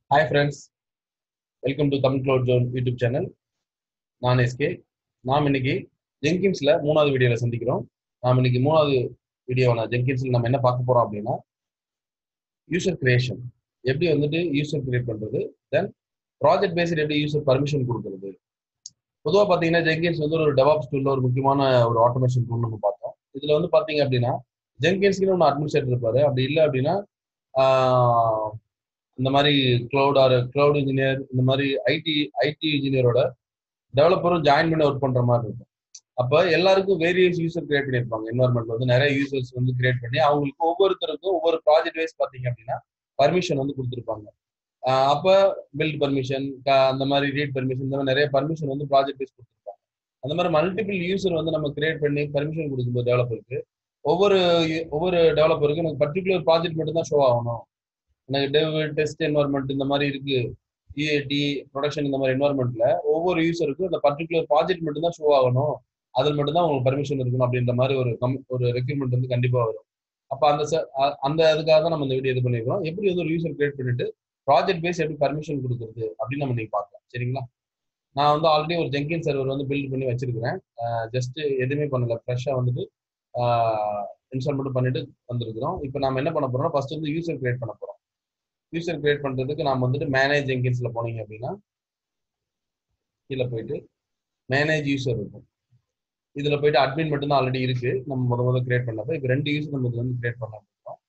hi friends welcome to Tamil cloud zone YouTube channel நான் SK நாம் இன்னைக்கு ஜெங்கின்ஸில் மூணாவது வீடியோவில் சந்திக்கிறோம் நாம் இன்னைக்கு மூணாவது வீடியோவான ஜெங்கின்ஸில் நம்ம என்ன பார்க்க போகிறோம் அப்படின்னா யூசர் கிரியேஷன் எப்படி வந்துட்டு யூசர் கிரியேட் பண்ணுறது தென் ப்ராஜெக்ட் பேஸ்ட் எப்படி யூசர் பர்மிஷன் கொடுக்குறது பொதுவாக பார்த்தீங்கன்னா ஜெங்கின்ஸ் வந்து ஒரு டெவாப்ஸ் டூலில் ஒரு முக்கியமான ஒரு ஆட்டோமேஷன் டூல் நம்ம பார்த்தோம் இதில் வந்து பார்த்தீங்க அப்படின்னா ஜெங்கின்ஸ்க்கு ஒன்று அட்மினிஸ்ட்ரேட்டர் இருப்பாரு அப்படி இல்லை அப்படின்னா ஆஹ், இந்த மாதிரி க்ளவுட் ஆர் க்ளவுட் இன்ஜினியர் இந்த மாதிரி ஐடி ஐடி இன்ஜினியரோட டெவலப்பரும் ஜாயின் பண்ணி ஒர்க் பண்ற மாதிரி இருக்கும் அப்போ எல்லாருக்கும் வேரியஸ் யூசர் கிரியேட் பண்ணியிருப்பாங்க என்வரன்மெண்ட் வந்து நிறைய யூசர்ஸ் வந்து கிரியேட் பண்ணி அவங்களுக்கு ஒவ்வொருத்தருக்கும் ஒவ்வொரு ப்ராஜெக்ட் வைஸ் பார்த்தீங்க அப்படின்னா பர்மிஷன் வந்து கொடுத்துருப்பாங்க ஆஹ் அப்போ பில்ட் பர்மிஷன் அந்த மாதிரி ரீட் பர்மிஷன் இந்த மாதிரி நிறைய பர்மிஷன் வந்து ப்ராஜெக்ட் வைஸ் கொடுத்துருப்பாங்க அந்த மாதிரி மல்டிபிள் யூசர் வந்து நம்ம கிரியேட் பண்ணி பர்மிஷன் கொடுக்கும்போது டெவலப்பருக்கு ஒவ்வொரு ஒவ்வொரு டெவலப்பருக்கும் எனக்கு பர்டிகுலர் ப்ராஜெக்ட் மட்டும் தான் ஷோ ஆகணும் எனக்கு டெவ் டெஸ்ட் என்வரன்மெண்ட் இந்த மாதிரி இருக்கு இஏடி ப்ரொடக்ஷன் இந்த மாதிரி என்வரன்மெண்ட்ல ஒவ்வொரு யூசருக்கும் இந்த பர்டிகுலர் ப்ராஜெக்ட் மட்டும் தான் ஷோ ஆகணும் அதில் மட்டும் தான் உங்களுக்கு பர்மிஷன் இருக்கணும் அப்படின்ற மாதிரி ஒரு கம் ஒரு ரெக்யூர்மெண்ட் வந்து கண்டிப்பா வரும் அப்போ அந்த ச- அ- அந்த அதுக்காக தான் நம்ம இந்த வீடியோ இது பண்ணிருக்கோம் எப்படி வந்து ஒரு யூசர் கிரியேட் பண்ணிட்டு ப்ராஜெக்ட் பேஸ் எப்படி பர்மிஷன் கொடுக்குறது அப்படின்னு நம்ம இன்னைக்கு பார்க்கலாம் சரிங்களா நான் வந்து ஆல்ரெடி ஒரு ஜெங்கின் சர்வர் வந்து பில்ட் பண்ணி வச்சிருக்கிறேன் ஜஸ்ட் எதுவுமே பண்ணல ஃப்ரெஷ்ஷாக வந்துட்டு இன்ஸ்டால் மட்டும் பண்ணிட்டு வந்திருக்கிறோம் இப்போ நம்ம என்ன பண்ண போறோம்னா ஃபர்ஸ்ட் வந்து யூசர் கிரியேட் பண்ண போறோம் யூசர் கிரியேட் பண்றதுக்கு நாம வந்துட்டு மேனேஜ் ஜெங்கின்ஸ்ல போனீங்க அப்படின்னா கீழே போயிட்டு மேனேஜ் யூசர் இருக்கும் இதுல போயிட்டு அட்மின் மட்டும் தான் ஆல்ரெடி இருக்கு நம்ம முத முத கிரியேட் பண்ணப்ப இப்போ ரெண்டு யூசர் நம்ம இதுல வந்து கிரியேட் பண்ண போறோம்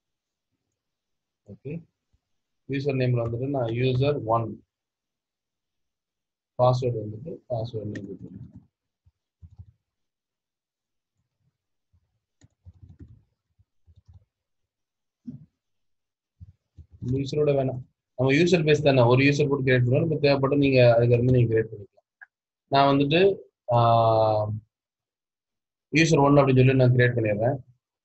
ஓகே யூசர் நேம்ல வந்துட்டு நான் யூசர் ஒன் பாஸ்வேர்டு வந்துட்டு பாஸ்வேர்டு நேம் கொடுத்துருக்கேன் யூசரோட வேணாம் நம்ம யூசர் பேஸ் தானே ஒரு யூசர் போட்டு கிரியேட் பண்ணுவோம் இப்போ தேவைப்பட்டு நீங்க அதுல இருந்து நீங்க கிரியேட் பண்ணிக்கலாம் நான் வந்துட்டு யூசர் ஒன் அப்படின்னு சொல்லி நான் கிரியேட் பண்ணிடுறேன்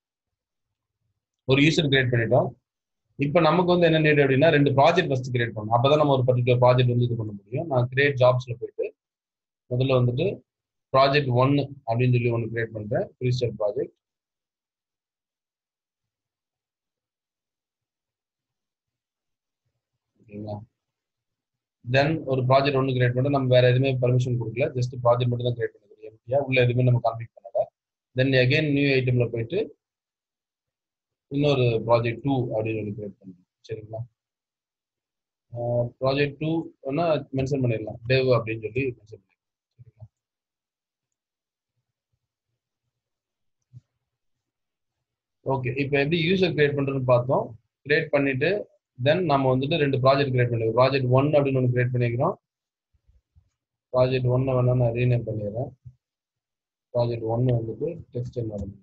ஒரு யூசர் கிரியேட் பண்ணிட்டோம் இப்போ நமக்கு வந்து என்ன நீட் அப்படின்னா ரெண்டு ப்ராஜெக்ட் ஃபர்ஸ்ட் கிரியேட் பண்ணணும் அப்பதான் நம்ம ஒரு பர்டிகுலர் ப்ராஜெக்ட் வந்து இது பண்ண முடியும் நான் கிரியேட் ஜாப்ஸ்ல போயிட்டு முதல்ல வந்துட்டு ப்ராஜெக்ட் ஒன்னு அப்படின்னு சொல்லி ஒன்று கிரியேட் பண்றேன் ரிஜிஸ்டர் ப்ராஜெக்ட் ஓகேங்களா தென் ஒரு ப்ராஜெக்ட் ஒன்று கிரியேட் பண்ண நம்ம வேற எதுவுமே பர்மிஷன் கொடுக்கல ஜஸ்ட் ப்ராஜெக்ட் மட்டும் தான் கிரியேட் பண்ணிக்கிறோம் எம்டியா உள்ள எதுவுமே நம்ம கான்ஃபிக் பண்ணல தென் அகைன் நியூ ஐட்டம்ல போயிட்டு இன்னொரு ப்ராஜெக்ட் டூ அப்படின்னு சொல்லி கிரியேட் பண்ணுறோம் சரிங்களா ப்ராஜெக்ட் டூ வேணா மென்ஷன் பண்ணிடலாம் டெவ் அப்படின்னு சொல்லி மென்ஷன் பண்ணிடலாம் சரிங்களா ஓகே இப்போ எப்படி யூசர் கிரியேட் பண்றதுன்னு பார்த்தோம் கிரியேட் பண்ணிட்டு தென் நம்ம வந்துட்டு ரெண்டு ப்ராஜெக்ட் கிரியேட் பண்ணிக்கிறோம் ப்ராஜெக்ட் ஒன் அப்படின்னு ஒன்று கிரியேட் பண்ணிக்கிறோம் ப்ராஜெக்ட் ஒன்னை வேணா நான் ரீநேம் பண்ணிடுறேன் ப்ராஜெக்ட் ஒன்று வந்துட்டு டெக்ஸ்ட் என்வரன்மெண்ட்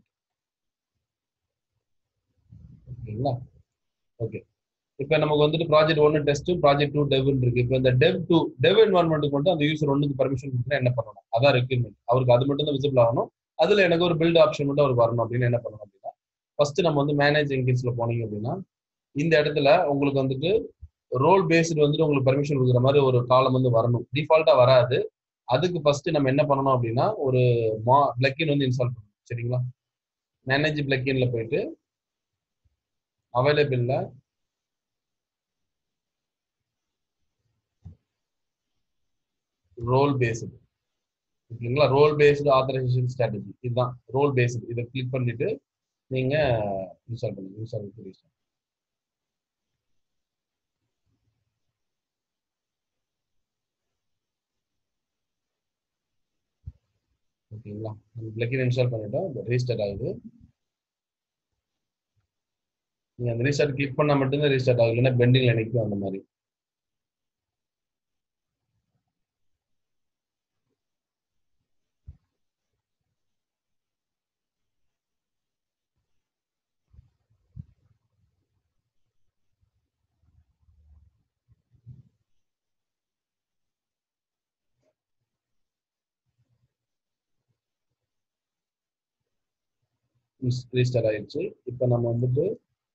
ஓகேங்களா ஓகே இப்போ நமக்கு வந்துட்டு ப்ராஜெக்ட் ஒன்று டெஸ்ட் ப்ராஜெக்ட் டூ டெவ்னு இருக்கு இப்போ இந்த டெவ் டூ டெவ் என்வரன்மெண்ட்டுக்கு மட்டும் அந்த யூசர் ஒன்றுக்கு பர்மிஷன் கொடுத்தா என்ன பண்ணணும் அதான் ரெக்யூர்மெண்ட் அவருக்கு அது மட்டும் தான் விசிபிள் ஆகணும் அதுல எனக்கு ஒரு பில்ட் ஆப்ஷன் மட்டும் அவர் வரணும் அப்படின்னு என்ன பண்ணணும் அப்படின்னா ஃபர்ஸ்ட் நம்ம வந்து மேனேஜ் என்கின்ஸ்ல போனீங்க அப்படின்னா இந்த இடத்துல உங்களுக்கு வந்துட்டு ரோல் பேஸ்டு வந்துட்டு உங்களுக்கு பர்மிஷன் கொடுக்குற மாதிரி ஒரு காலம் வந்து வரணும் டிஃபால்ட்டா வராது அதுக்கு ஃபர்ஸ்ட் நம்ம என்ன பண்ணணும் அப்படின்னா ஒரு மா பிளக்கின் வந்து இன்ஸ்டால் பண்ணணும் சரிங்களா மேனேஜ் பிளக்கின்ல போயிட்டு அவைலபிள்ல ரோல் பேஸ்டு ஓகேங்களா ரோல் பேஸ்டு ஆத்தரைசேஷன் ஸ்ட்ராட்டஜி இதுதான் ரோல் பேஸ்டு இதை கிளிக் பண்ணிட்டு நீங்க இன்ஸ்டால் பண்ணுங்க இன்ஸ்டால் பண்ணி ஓகேங்களா நம்ம பிளக்கின் இன்ஸ்டால் பண்ணிட்டோம் ரீஸ்டார்ட் ஆகுது நீங்க அந்த ரீஸ்டார்ட் கிளிக் பண்ணா மட்டும்தான் ரீஸ்டார்ட் ஆகும் இல்லைன்னா பெண்டிங்ல நிற்கும் அந்த மாதிரி ரீஸ்டார்ட் ஆயிடுச்சு இப்போ நம்ம வந்துட்டு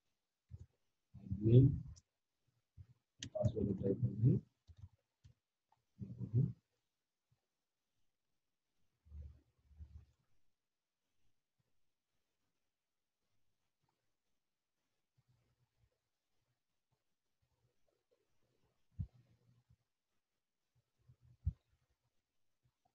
பாஸ்வேர்டு ட்ரை பண்ணி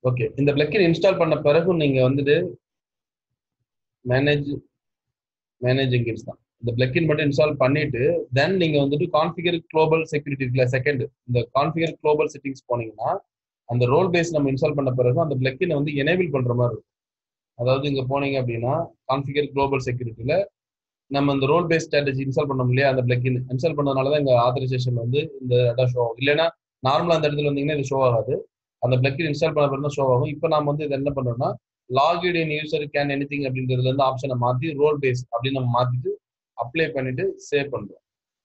ஓகே இந்த பிளக்கின் இன்ஸ்டால் பண்ண பிறகு நீங்க வந்துட்டு மேனேஜ் மேனேஜ் என்கின்ஸ் தான் இந்த பிளக்கின் மட்டும் இன்ஸ்டால் பண்ணிட்டு தென் நீங்க வந்துட்டு கான்ஃபிகர் குளோபல் செக்யூரிட்டி இருக்குல்ல செகண்ட் இந்த கான்ஃபிகர் குளோபல் செட்டிங்ஸ் போனீங்கன்னா அந்த ரோல் பேஸ் நம்ம இன்ஸ்டால் பண்ண பிறகு அந்த பிளக்கினை வந்து எனேபிள் பண்ற மாதிரி இருக்கும் அதாவது இங்க போனீங்க அப்படின்னா கான்ஃபிகர் குளோபல் செக்யூரிட்டியில நம்ம இந்த ரோல் பேஸ் ஸ்ட்ராட்டஜி இன்ஸ்டால் பண்ணோம் இல்லையா அந்த பிளக்கின் இன்ஸ்டால் பண்ணதுனால தான் இங்க ஆதரைசேஷன் வந்து இந்த இடம் ஷோ ஆகும் இல்லைன்னா நார்மலா அந்த இடத்துல வந்தீங்கன்னா இது ஷோ ஆகாது அந்த பிளக்கின் இன்ஸ்டால் பண்ண பிறகு தான் ஷோ ஆகும் இப்போ நாம வந்து இது என்ன பண்றோம்னா logged in user can anything அப்படின்றதுல இருந்து ஆப்ஷனை மாத்தி ரோல் பேஸ் அப்படின்னு நம்ம மாத்திட்டு அப்ளை பண்ணிட்டு சேவ் பண்றோம்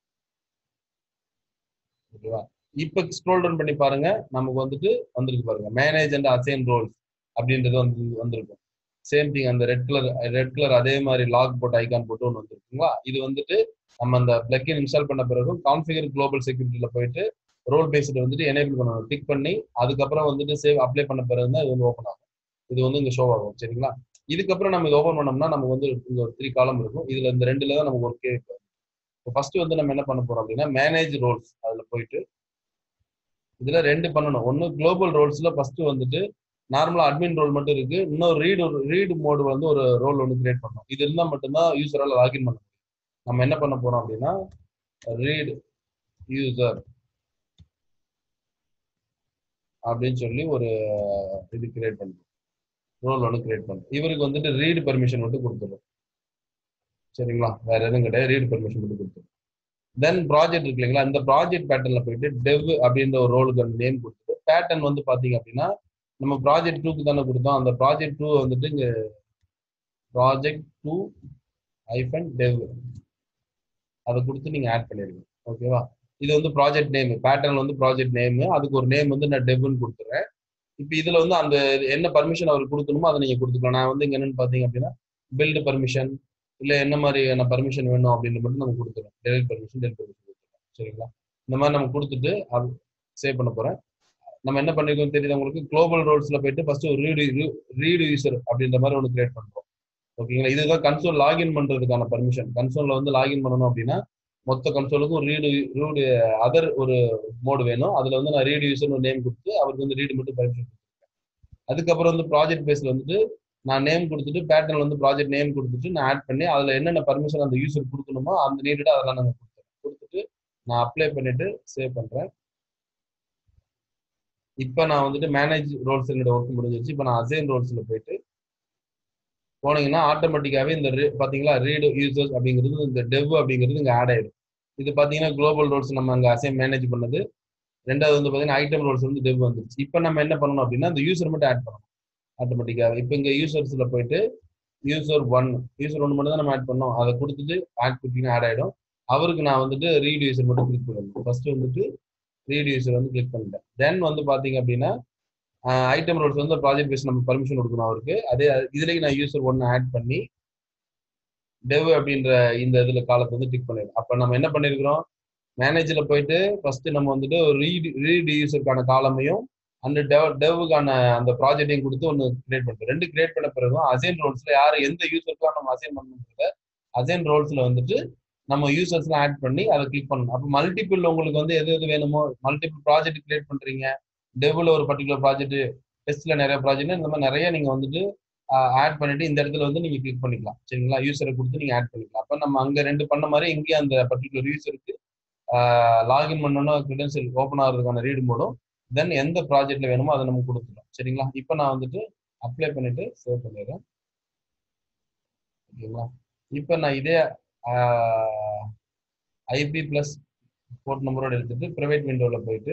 ஓகேவா இப்போ ஸ்க்ரோல் டவுன் பண்ணி பாருங்க நமக்கு வந்துட்டு வந்திருக்கு பாருங்க மேனேஜ் அண்ட் அசைன் ரோல்ஸ் அப்படின்றது வந்து வந்திருக்கும் சேம் திங் அந்த ரெட் கலர் ரெட் கலர் அதே மாதிரி லாக் போட்டு ஐகான் போட்டு ஒன்று வந்துருக்குங்களா இது வந்துட்டு நம்ம அந்த பிளக்கின் இன்ஸ்டால் பண்ண பிறகு கான்ஃபிகர் குளோபல் செக்யூரிட்டியில போயிட்டு ரோல் பேஸ்ட் வந்துட்டு எனேபிள் பண்ணணும் டிக் பண்ணி அதுக்கப்புறம் வந்துட்டு சேவ் அப்ளை பண்ண பிறகு தான் இது வந்து ஓப்பன் ஆகும் இது வந்து இங்க ஷோ ஆகும் சரிங்களா இதுக்கப்புறம் நம்ம இது ஓப்பன் பண்ணோம்னா நமக்கு வந்து இங்க ஒரு த்ரீ காலம் இருக்கும் இதுல இந்த ரெண்டுல தான் நமக்கு ஒர்க்கே இப்போ ஃபர்ஸ்ட் வந்து நம்ம என்ன பண்ண போறோம் அப்படின்னா மேனேஜ் ரோல்ஸ் அதுல போயிட்டு இதுல ரெண்டு பண்ணணும் ஒன்னு குளோபல் ரோல்ஸ்ல ஃபர்ஸ்ட் வந்துட்டு நார்மலா அட்மின் ரோல் மட்டும் இருக்கு இன்னொரு ரீடு ஒரு ரீடு மோடு வந்து ஒரு ரோல் ஒன்று கிரியேட் பண்ணணும் இது இருந்தா மட்டும்தான் யூசரால லாகின் பண்ண முடியும் நம்ம என்ன பண்ண போறோம் அப்படின்னா ரீட் யூசர் அப்படின்னு சொல்லி ஒரு இது கிரியேட் பண்ணுறோம் ரோல் ஒன்று கிரியேட் பண்ணுறோம் இவருக்கு வந்துட்டு ரீடு பெர்மிஷன் மட்டும் கொடுத்துரும் சரிங்களா வேற எதுவும் கிடையாது ரீடு பெர்மிஷன் மட்டும் கொடுத்துரும் தென் ப்ராஜெக்ட் இருக்கு இல்லைங்களா இந்த ப்ராஜெக்ட் பேட்டர்ல போயிட்டு டெவ் அப்படின்ற ஒரு ரோலுக்கு நேம் கொடுத்துட்டு பேட்டர்ன் வந்து பாத்தீங்க அப்படின்னா நம்ம ப்ராஜெக்ட் டூக்கு தானே கொடுத்தோம் அந்த ப்ராஜெக்ட் டூ வந்துட்டு இங்க ப்ராஜெக்ட் டூ ஐஃபன் டெவ் அதை கொடுத்து நீங்க ஆட் பண்ணிடுங்க ஓகேவா இது வந்து ப்ராஜெக்ட் நேம் பேட்டர்ன் வந்து ப்ராஜெக்ட் நேம் அதுக்கு ஒரு நேம் வந்து நான் டெவ்னு கொடுத்துறேன் இப்போ இதுல வந்து அந்த என்ன பர்மிஷன் அவருக்கு கொடுக்கணுமோ அதை நீங்க கொடுத்துக்கலாம் நான் வந்து இங்க என்னன்னு பாத்தீங்க அப்படின்னா பில்டு பர்மிஷன் இல்ல என்ன மாதிரியான பர்மிஷன் வேணும் அப்படின்னு மட்டும் நம்ம கொடுத்துறோம் டெலிட் பர்மிஷன் டெலிட் பர்மிஷன் கொடுத்துருவோம் சரிங்களா இந்த மாதிரி நம்ம கொடுத்துட்டு அது சேவ் பண்ண போறேன் நம்ம என்ன பண்ணிருக்கோம் தெரியுது உங்களுக்கு குளோபல் ரோல்ஸ்ல போயிட்டு ஃபர்ஸ்ட் ஒரு ரீடு ரீடு யூசர் அப்படின்ற மாதிரி ஒன்று கிரியேட் பண்றோம் ஓகேங்களா இதுதான் கன்சோல் லாகின் பண்றதுக்கான பர்மிஷன் கன்சோல்ல வந்து லாகின் பண்ணணும் அப்படின்னா மொத்த கன்சோலுக்கும் ரீடு ரீடு அதர் ஒரு மோடு வேணும் அதுல வந்து நான் ரீடு யூசர் ஒரு நேம் கொடுத்து அவருக்கு வந்து ரீடு மட்டும் பர்மிஷன் கொடுத்துருக்கேன் அதுக்கப்புறம் வந்து ப்ராஜெக்ட் பேஸ்ல வந்துட்டு நான் நேம் கொடுத்துட்டு பேட்டர்ல வந்து ப்ராஜெக்ட் நேம் கொடுத்துட்டு நான் ஆட் பண்ணி அதுல என்னென்ன பர்மிஷன் அந்த யூசர் கொடுக்கணுமோ அந்த நீடா அதெல்லாம் நாங்கள் கொடுத்துறேன் கொடுத்துட்டு நான் அப்ளை பண்ணிட்டு சேவ் பண்றேன் இப்போ நான் வந்துட்டு மேனேஜ் ரோல்ஸ் என்னோட ஒர்க் முடிஞ்சிருச்சு இப்போ நான் அசைன் ரோல்ஸ்ல போயிட்டு போனீங்கன்னா ஆட்டோமேட்டிக்காவே இந்த பாத்தீங்களா ரீடு யூசர்ஸ் அப்படிங்கிறது இந்த டெவ் அப்படிங்கிறது இங்க ஆட் ஆயிடும் இது பாத்தீங்கன்னா குளோபல் ரோல்ஸ் நம்ம அங்க அசைன் மேனேஜ் பண்ணது ரெண்டாவது வந்து பாத்தீங்கன்னா ஐட்டம் ரோல்ஸ் வந்து டெவ் வந்துருச்சு இப்போ நம்ம என்ன பண்ணணும் அப்படின்னா இந்த யூசர் மட்டும் ஆட் பண்ணணும் ஆட்டோமேட்டிக்காக இப்போ இங்க யூசர்ஸ்ல போயிட்டு யூசர் ஒன் யூசர் ஒன் மட்டும் தான் நம்ம ஆட் பண்ணோம் அதை கொடுத்துட்டு ஆட் கொடுத்தீங்கன்னா ஆட் ஆயிடும் அவருக்கு நான் வந்துட்டு ரீட் யூசர் மட்டும் கிளிக் பண்ணணும் ஃபர்ஸ்ட் வந்துட்டு ரீட் யூசர் வந்து கிளிக் பண்ணிட்டேன் தென் வந்து பாத்தீங்க அப்படின்னா ஐட்டம் ரோல்ஸ் வந்து ப்ராஜெக்ட் பேஸ் நம்ம பர்மிஷன் கொடுக்கணும் அவருக்கு அதே இதுலயும் நான் யூசர் ஒன்னு ஆட் பண்ணி டெவ் அப்படின்ற இந்த இதுல காலத்தை வந்து டிக் பண்ணிடுறோம் அப்ப நம்ம என்ன பண்ணிருக்கிறோம் மேனேஜர்ல போயிட்டு ஃபர்ஸ்ட் நம்ம வந்துட்டு ஒரு ரீட் ரீட் யூசருக்கான காலமையும் அந்த டெவ் டெவுக்கான அந்த ப்ராஜெக்டையும் கொடுத்து ஒன்று கிரியேட் பண்ணுறோம் ரெண்டு கிரியேட் பண்ண பிறகும் அசைன் ரோல்ஸ்ல யார் எந்த யூசருக்காக நம்ம அசைன் பண்ணணுன்றத அசைன் ரோல்ஸ்ல வந்துட்டு நம்ம யூசர்ஸ்லாம் ஆட் பண்ணி அதை கிளிக் பண்ணணும் அப்போ மல்டிபிள் உங்களுக்கு வந்து எது எது வேணுமோ மல்டிபிள் ப்ராஜெக்ட் கிரியேட் பண்றீங்க டெவ்ல ஒரு பர்டிகுலர் ப்ராஜெக்ட் டெஸ்ட்ல நிறைய ப்ராஜெக்ட் இந்த மாதிரி நிறைய நீங்க வந்துட்டு ஆட் பண்ணிட்டு இந்த இடத்துல வந்து நீங்க கிளிக் பண்ணிக்கலாம் சரிங்களா யூசரை கொடுத்து நீங்க ஆட் பண்ணிக்கலாம் அப்ப நம்ம அங்க ரெண்டு பண்ண மாதிரி இங்கேயும் அந்த பர்டிகுலர் யூசருக்கு லாகின் பண்ணணும் கிரெடென்சியல் ஓப்பன் ஆகிறதுக்கான ரீடு மூலம் தென் எந்த ப்ராஜெக்ட்ல வேணுமோ அதை நம்ம கொடுத்துக்கலாம் சரிங்களா இப்போ நான் வந்துட்டு அப்ளை பண்ணிட்டு சேவ் பண்ணிடுறேன் ஓகேங்களா இப்போ நான் இதே ஐபி பிளஸ் போர்ட் நம்பரோட எடுத்துட்டு ப்ரைவேட் விண்டோவில் போயிட்டு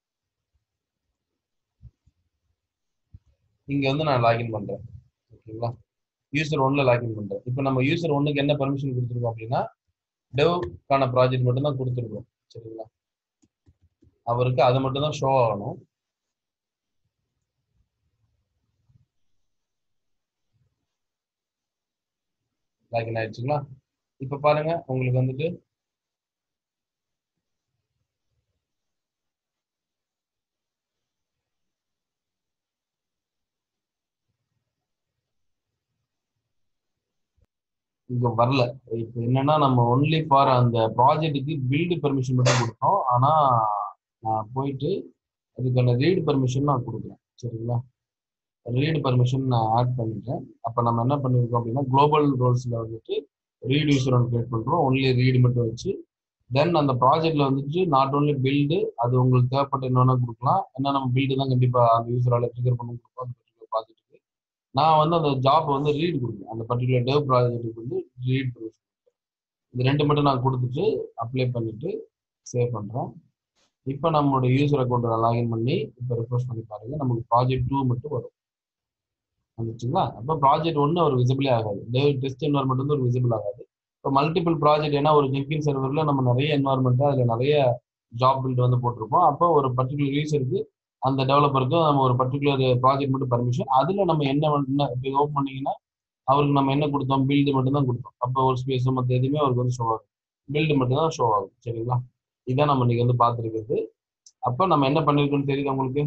இங்க வந்து நான் லாகின் பண்றேன் ஓகேங்களா யூசர் ஒன்ல லாகின் பண்றேன் இப்போ நம்ம யூசர் ஒன்னுக்கு என்ன பர்மிஷன் கொடுத்துருக்கோம் அப்படின்னா டெவ்க்கான ப்ராஜெக்ட் மட்டும் தான் கொடுத்துருக்கோம் சரிங்களா அவருக்கு அது மட்டும் தான் ஷோ ஆகணும் லாகின் ஆயிடுச்சுங்களா இப்ப பாருங்க உங்களுக்கு வந்துட்டு இங்க வரல இப்போ என்னன்னா நம்ம ஒன்லி ஃபார் அந்த ப்ராஜெக்ட்டுக்கு பில்டு பெர்மிஷன் மட்டும் கொடுத்தோம் ஆனா நான் போயிட்டு அதுக்கான ரீட் பெர்மிஷன் நான் கொடுக்குறேன் சரிங்களா ரீடு பர்மிஷன் நான் ஆட் பண்ணிட்டேன் அப்போ நம்ம என்ன பண்ணியிருக்கோம் அப்படின்னா குளோபல் ரோல்ஸில் வந்துட்டு ரீட் யூசர் ஒன்று கிரியேட் பண்ணுறோம் ஒன்லி ரீடு மட்டும் வச்சு தென் அந்த ப்ராஜெக்ட்ல வந்துட்டு நாட் ஓன்லி பில்டு அது உங்களுக்கு தேவைப்பட்ட என்னென்ன கொடுக்கலாம் ஏன்னா நம்ம பில்டு தான் கண்டிப்பாக அந்த யூசரால் ட்ரிகர் பண்ணி கொடுப்போம் அந்த பர்டிகுலர் ப்ராஜெக்ட்டுக்கு நான் வந்து அந்த ஜாப் வந்து ரீட் கொடுக்குறேன் அந்த பர்டிகுலர் டெவ் ப்ராஜெக்ட்டுக்கு வந்து ரீட் பர்மிஷன் இது ரெண்டு மட்டும் நான் கொடுத்துட்டு அப்ளை பண்ணிட்டு சேவ் பண்ணுறேன் இப்போ நம்மளோட யூசர் அக்கௌண்ட்டில் லாகின் பண்ணி இப்போ ரிஃப்ரெஷ் பண்ணி பாருங்க நமக்கு ப்ராஜெக்ட் டூ மட்டும் வரும் வந்துச்சுங்களா அப்போ ப்ராஜெக்ட் ஒன்று ஒரு விசிபிளே ஆகாது டெவ் டெஸ்ட் என்வரன்மெண்ட் வந்து ஒரு விசிபிள் ஆகாது இப்போ மல்டிபிள் ப்ராஜெக்ட் ஏன்னா ஒரு ஜெங்கின் சர்வரில் நம்ம நிறைய என்வரன்மெண்ட் அதில் நிறைய ஜாப் பில்ட் வந்து போட்டிருப்போம் அப்போ ஒரு பர்டிகுலர் யூசருக்கு அந்த டெவலப்பருக்கு நம்ம ஒரு பர்டிகுலர் ப்ராஜெக்ட் மட்டும் பர்மிஷன் அதில் நம்ம என்ன என்ன இப்போ ஓப்பன் பண்ணீங்கன்னா அவருக்கு நம்ம என்ன கொடுத்தோம் பில்டு மட்டும் தான் கொடுத்தோம் அப்போ ஒரு ஸ்பேஸ் மற்ற எதுவுமே அவருக்கு வந்து ஷோ ஆகும் பில்டு மட்டும் தான் ஷோ ஆகும் சரிங்களா இதான் நம்ம இன்னைக்கு வந்து பார்த்துருக்கிறது அப்போ நம்ம என்ன பண்ணியிருக்கோம்னு தெரியுது உங்களுக்கு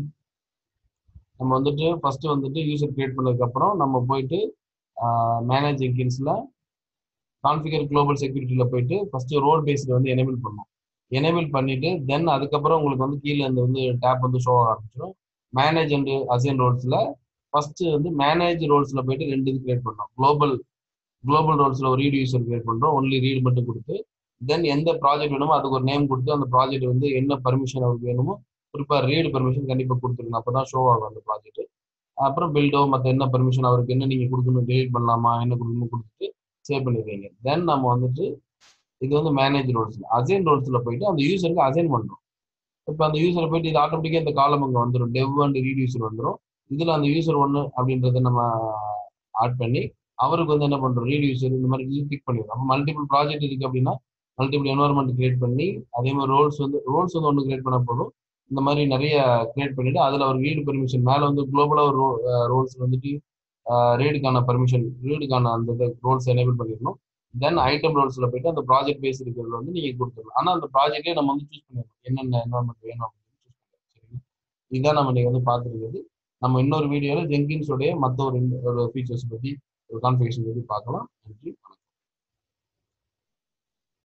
நம்ம வந்துட்டு ஃபர்ஸ்ட் வந்துட்டு யூசர் கிரியேட் பண்ணதுக்கப்புறம் நம்ம போயிட்டு மேனேஜ் ஜெங்கின்ஸில் கான்ஃபிகர் குளோபல் செக்யூரிட்டியில் போயிட்டு ஃபர்ஸ்ட் ரோல் பேஸ்டு வந்து எனேபிள் பண்ணோம் எனேபிள் பண்ணிட்டு தென் அதுக்கப்புறம் உங்களுக்கு வந்து கீழே இந்த வந்து டேப் வந்து ஷோ ஆக ஆரம்பிச்சிடும் மேனேஜ் அண்ட் அசைன் ரோல்ஸில் ஃபர்ஸ்ட் வந்து மேனேஜ் ரோல்ஸில் போயிட்டு ரெண்டு இது கிரியேட் பண்ணோம் குளோபல் குளோபல் ரோல்ஸில் ஒரு ரீட் யூசர் கிரியேட் பண்ணுறோம் ஒன்லி ரீட் மட்டும் கொடுத்து தென் எந்த ப்ராஜெக்ட் வேணுமோ அதுக்கு ஒரு நேம் கொடுத்து அந்த ப்ராஜெக்ட் வந்து என்ன பர்மிஷன் அவருக்கு வேணுமோ குறிப்பாக ரீடு பர்மிஷன் கண்டிப்பாக கொடுத்துருங்க அப்போ தான் ஷோ ஆகும் அந்த ப்ராஜெக்ட் அப்புறம் பில்டோ மற்ற என்ன பர்மிஷன் அவருக்கு என்ன நீங்கள் கொடுக்கணும் டெலிட் பண்ணலாமா என்ன கொடுக்கணும் கொடுத்துட்டு சேவ் பண்ணிடுவீங்க தென் நம்ம வந்துட்டு இது வந்து மேனேஜ் ரோல்ஸில் அசைன் ரோல்ஸில் போயிட்டு அந்த யூசருக்கு அசைன் பண்ணுறோம் இப்போ அந்த யூசரை போயிட்டு இது ஆட்டோமேட்டிக்காக இந்த காலம் அங்கே வந்துடும் டெவ் அண்ட் ரீட் யூசர் வந்துடும் இதில் அந்த யூசர் ஒன்று அப்படின்றத நம்ம ஆட் பண்ணி அவருக்கு வந்து என்ன பண்ணுறோம் ரீட் யூசர் இந்த மாதிரி கிளிக் பண்ணிடுறோம் அப்போ மல்டிபிள் ப்ராஜெக்ட் இருக்குது அப்படின்னா மல்டிபிள் என்வரன்மெண்ட் கிரியேட் பண்ணி அதே மாதிரி ரோல்ஸ் வந்து ரோல்ஸ் வந்து ஒன்று கிரியேட் பண்ண போதும் இந்த மாதிரி நிறைய கிரியேட் பண்ணிட்டு அதில் ஒரு ரீடு பெர்மிஷன் மேலே வந்து குளோபலாக ஒரு ரோல்ஸ் வந்துட்டு ரீடுக்கான பர்மிஷன் ரீடுக்கான அந்த ரோல்ஸ் எனேபிள் பண்ணிடணும் தென் ஐட்டம் ரோல்ஸில் போயிட்டு அந்த ப்ராஜெக்ட் பேஸ் இருக்கிறதுல வந்து நீங்கள் கொடுத்துடலாம் ஆனால் அந்த ப்ராஜெக்டே நம்ம வந்து சூஸ் பண்ணிடணும் என்னென்ன என்வரன்மெண்ட் வேணும் அப்படின்னு சூஸ் பண்ணிடலாம் சரிங்களா இதுதான் நம்ம நீங்கள் வந்து பார்த்துருக்கிறது நம்ம இன்னொரு வீடியோவில் ஜெங்கின்ஸோடைய மற்ற ஒரு ஒரு ஃபீச்சர்ஸ் பற்றி ஒரு கான்ஃபிகேஷன் பற்றி பார்க்கலாம் நன்றி